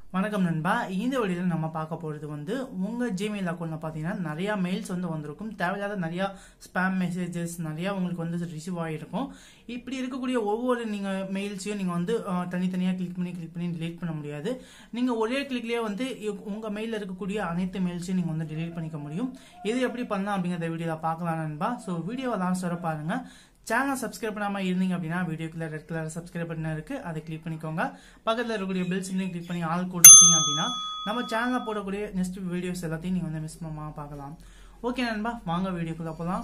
வணக்கம் நண்பா இந்த வழியில் நம்ம பார்க்க போகிறது வந்து உங்கள் ஜிமெயில் அக்கௌண்ட்டில் பார்த்தீங்கன்னா நிறையா மெயில்ஸ் வந்து வந்திருக்கும் தேவையில்லாத நிறையா ஸ்பேம் மெசேஜஸ் நிறையா உங்களுக்கு வந்து ரிசீவ் ஆகிருக்கும் இப்படி இருக்கக்கூடிய ஒவ்வொரு நீங்கள் மெயில்ஸையும் நீங்கள் வந்து அஹ், தனித்தனியாக கிளிக் பண்ணி கிளிக் பண்ணி delete பண்ண முடியாது நீங்கள் ஒரே கிளிக்லேயே வந்து உங்கள் மெயிலில் இருக்கக்கூடிய அனைத்து மெயில்ஸையும் நீங்கள் வந்து delete பண்ணிக்க முடியும் இது எப்படி பண்ணலாம் அப்படிங்கிறத வீடியோவில் பார்க்கலாம் நண்பா ஸோ வீடியோவை லாஸ்ட் வர பாருங்கள் சேனல் சப்ஸ்கிரைப் பண்ணாமல் இருந்தீங்க அப்படின்னா வீடியோக்குள்ள ரெட் கலர் சப்ஸ்கிரைப் பட்டன் இருக்கு அதை கிளிக் பண்ணிக்கோங்க பக்கத்தில் இருக்கக்கூடிய பெல் சிம்லையும் கிளிக் பண்ணி ஆள் கொடுத்துட்டீங்க அப்படின்னா நம்ம சேனலில் போடக்கூடிய நெக்ஸ்ட் வீடியோஸ் எல்லாத்தையும் நீங்கள் வந்து மிஸ் பண்ணாமல் பார்க்கலாம் ஓகே நண்பா வாங்க வீடியோக்குள்ள போகலாம்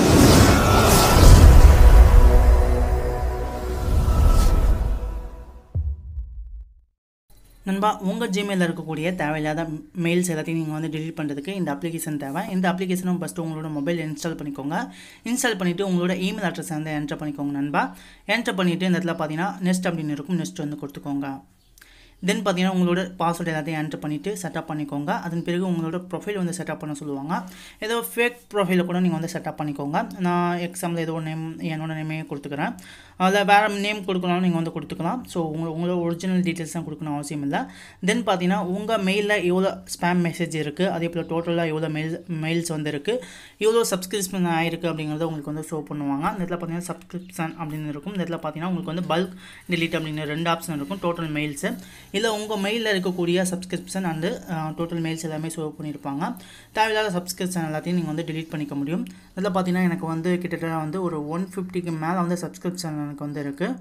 நண்பா உங்கள் ஜிமெயிலில் இருக்கக்கூடிய தேவையில்லாத மெயில்ஸ் எல்லாத்தையும் நீங்கள் வந்து delete பண்ணுறதுக்கு இந்த அப்ளிகேஷன் தேவை இந்த அப்ளிகேஷனும் ஃபஸ்ட்டு உங்களோட மொபைல் இன்ஸ்டால் பண்ணிக்கோங்க இன்ஸ்டால் பண்ணிவிட்டு உங்களோட இமெயில் அட்ரஸ் வந்து என்டர் பண்ணிக்கோங்க நண்பா என்டர் பண்ணிவிட்டு இந்த இடத்துல பார்த்தீங்கன்னா நெக்ஸ்ட் அப்படின்னு இருக்கும் நெக்ஸ்ட் வந்து கொடுத்துக்கோங்க தென் பார்த்தீங்கன்னா உங்களோட பாஸ்வேர்டு எல்லாத்தையும் என்டர் பண்ணிவிட்டு செட்டப் பண்ணிக்கோங்க அதன் பிறகு உங்களோட ப்ரொஃபைல் வந்து செட்டப் பண்ண சொல்லுவாங்க ஏதோ ஃபேக் ப்ரொஃபைலை கூட நீங்கள் வந்து செட்டப் பண்ணிக்கோங்க நான் எக்ஸாம்பிள் ஏதோ நேம் என்னோட நேமே கொடுத்துக்கிறேன் அதில் வேறு நேம் கொடுக்கணும் நீங்கள் வந்து கொடுத்துக்கலாம் ஸோ உங்கள் உங்களோட ஒரிஜினல் டீட்டெயில்ஸ் தான் கொடுக்கணும் அவசியம் இல்லை தென் பார்த்தீங்கன்னா உங்கள் மெயிலில் எவ்வளோ ஸ்பேம் மெசேஜ் இருக்குது அதே போல் டோட்டலாக எவ்வளோ மெயில் மெயில்ஸ் வந்து இருக்குது எவ்வளோ சப்ஸ்கிரிப்ஷன் ஆயிருக்கு அப்படிங்கிறத உங்களுக்கு வந்து ஷோ பண்ணுவாங்க இந்த இடத்துல பார்த்தீங்கன்னா சப்ஸ்கிரிப்ஷன் அப்படின்னு இருக்கும் இந்த இடத்துல பார்த்தீங்கன்னா உங்களுக்கு வந்து பல்க் delete அப்படின்னு ரெண்டு ஆப்ஷன் இருக்கும் டோட்டல் மெயில்ஸு இல்லை உங்கள் மெயிலில் இருக்கக்கூடிய சப்ஸ்கிரிப்ஷன் அண்டு டோட்டல் மெயில்ஸ் எல்லாமே ஷோ பண்ணியிருப்பாங்க தேவையில்லாத சப்ஸ்கிரிப்ஷன் எல்லாத்தையும் நீங்கள் வந்து delete பண்ணிக்க முடியும் இதில் பார்த்தீங்கன்னா எனக்கு வந்து கிட்டத்தட்ட வந்து ஒரு ஒன் ஃபிஃப்டிக்கு மேலே வந்து சப்ஸ்கிரிப்ஷன் எனக்கு வந்து இருக்குது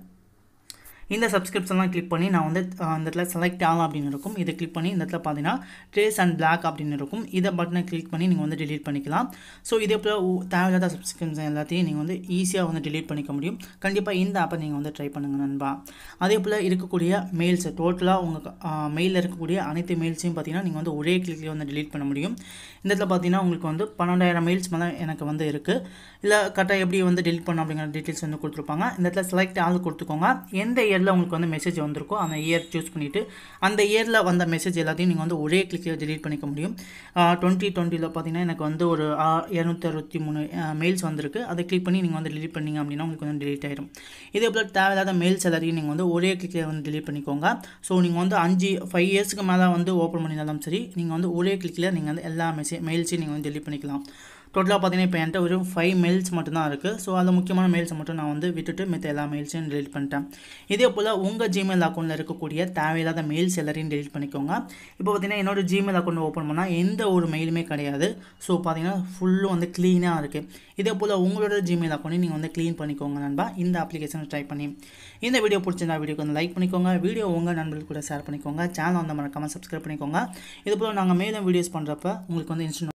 இந்த சப்ஸ்கிரிப்ஷன்லாம் கிளிக் பண்ணி நான் வந்து அஹ், இந்த இடத்துல செலக்ட் ஆகலாம் அப்படின்னு இருக்கும் இதை கிளிக் பண்ணி இந்த இடத்துல பார்த்தீங்கன்னா ட்ரேஸ் அண்ட் பிளாக் அப்படின்னு இருக்கும் இதை பட்டனை கிளிக் பண்ணி நீங்கள் வந்து delete பண்ணிக்கலாம் ஸோ இதே போல் உ- தேவையில்லாத சப்ஸ்கிரிப்ஷன் எல்லாத்தையும் நீங்கள் வந்து ஈஸியாக வந்து delete பண்ணிக்க முடியும் கண்டிப்பாக இந்த ஆப்பை நீங்கள் வந்து ட்ரை பண்ணுங்கள் நண்பா அதே போல் இருக்கக்கூடிய மெயில்ஸ் டோட்டலாக உங்கள் மெயிலில் இருக்கக்கூடிய அனைத்து மெயில்ஸையும் பார்த்தீங்கன்னா நீங்கள் வந்து ஒரே கிளிக்லேயே வந்து delete பண்ண முடியும் இந்த இடத்துல பார்த்தீங்கன்னா உங்களுக்கு வந்து பன்னெண்டாயிரம் மெயில்ஸ் மேலே எனக்கு வந்து இருக்குது இல்லை கரெக்டாக எப்படி வந்து delete பண்ண அப்படிங்கிற டீட்டெயில்ஸ் வந்து கொடுத்துருப்பாங்க இந்த இடத்துல செலக்ட் ஆள் கொடுத்துக்கோங்க எந்த இயரில் உங்களுக்கு வந்து மெசேஜ் வந்திருக்கோ அந்த இயர் சூஸ் பண்ணிவிட்டு அந்த இயரில் வந்த மெசேஜ் எல்லாத்தையும் நீங்கள் வந்து ஒரே கிளிக்கில் delete பண்ணிக்க முடியும் டுவெண்ட்டி டுவெண்ட்டியில் பார்த்தீங்கன்னா எனக்கு வந்து ஒரு இரநூத்தி அறுபத்தி மூணு மெயில்ஸ் வந்திருக்கு அதை கிளிக் பண்ணி நீங்கள் வந்து delete பண்ணீங்க அப்படின்னா உங்களுக்கு வந்து delete ஆயிடும் இதே போல் தேவையில்லாத மெயில்ஸ் எல்லாத்தையும் நீங்கள் வந்து ஒரே கிளிக்கில் வந்து delete பண்ணிக்கோங்க ஸோ நீங்கள் வந்து அஞ்சு ஃபைவ் இயர்ஸ்க்கு மேலே வந்து ஓப்பன் பண்ணியிருந்தாலும் சரி நீங்கள் வந்து ஒரே கிளிக்கில் நீங்கள் வந்து எல்லா மெசேஜ் மெயில்ஸையும் நீங்கள் வந்து delete பண்ணிக்கலாம் டோட்டலாக பார்த்தீங்கன்னா இப்போ என்கிட்ட வெறும் ஃபைவ் மெயில்ஸ் மட்டும்தான் இருக்குது ஸோ அந்த முக்கியமான மெயில்ஸை மட்டும் நான் வந்து விட்டுட்டு மற்ற எல்லா மெயில்ஸையும் delete பண்ணிட்டேன் இதே போல் உங்கள் ஜிமெயில் அக்கௌண்ட்டில் இருக்கக்கூடிய தேவையில்லாத மெயில்ஸ் எல்லாத்தையும் delete பண்ணிக்கோங்க இப்போ பார்த்தீங்கன்னா என்னோட ஜிமெயில் அக்கௌண்ட் ஓப்பன் பண்ணால் எந்த ஒரு மெயிலுமே கிடையாது ஸோ பார்த்தீங்கன்னா ஃபுல்லும் வந்து க்ளீனாக இருக்குது இதே போல் உங்களோட ஜிமெயில் அக்கௌண்ட்டையும் நீங்கள் வந்து க்ளீன் பண்ணிக்கோங்க நண்பா இந்த அப்ளிகேஷனை ட்ரை பண்ணி இந்த வீடியோ பிடிச்சிருந்தா வீடியோக்கு வந்து லைக் பண்ணிக்கோங்க வீடியோ உங்கள் நண்பர்கள் கூட ஷேர் பண்ணிக்கோங்க சேனல் வந்து மறக்காமல் சப்ஸ்கிரைப் பண்ணிக்கோங்க இது போல் நாங்கள் மேலும் வீடியோஸ் பண்ணுறப்ப உங்களுக்கு வந்து இன்ஸ்டன்ட்